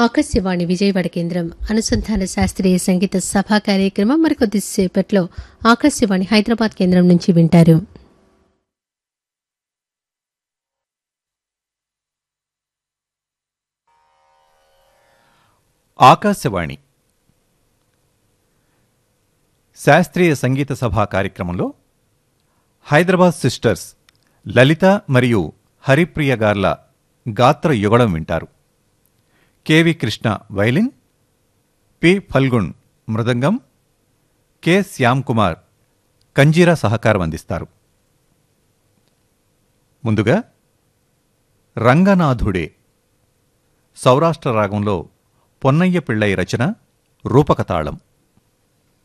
ఆకాశవాణి విజయవాడ కేంద్రం అనుసంధాన శాస్త్రీయ సంగీత సభా కార్యక్రమం మరికొద్దిసేపట్లో ఆకాశవాణి హైదరాబాద్ కేంద్రం నుంచి వింటారు ఆకాశవాణి శాస్త్రీయ సంగీత సభా కార్యక్రమంలో హైదరాబాద్ సిస్టర్స్ లలిత మరియు హరిప్రియ గార్ల గాత్ర యుగళం వింటారు K V Krishna violin P Phalgun మృదంగం కె శ్యామ్ కుమార్ కంజీరా సహకారం అందిస్తారు ముందుగా రంగనాథుడే సౌరాష్ట్ర రాగంలో పొన్నయ్య పిళ్ళై రచన రూపకతాళం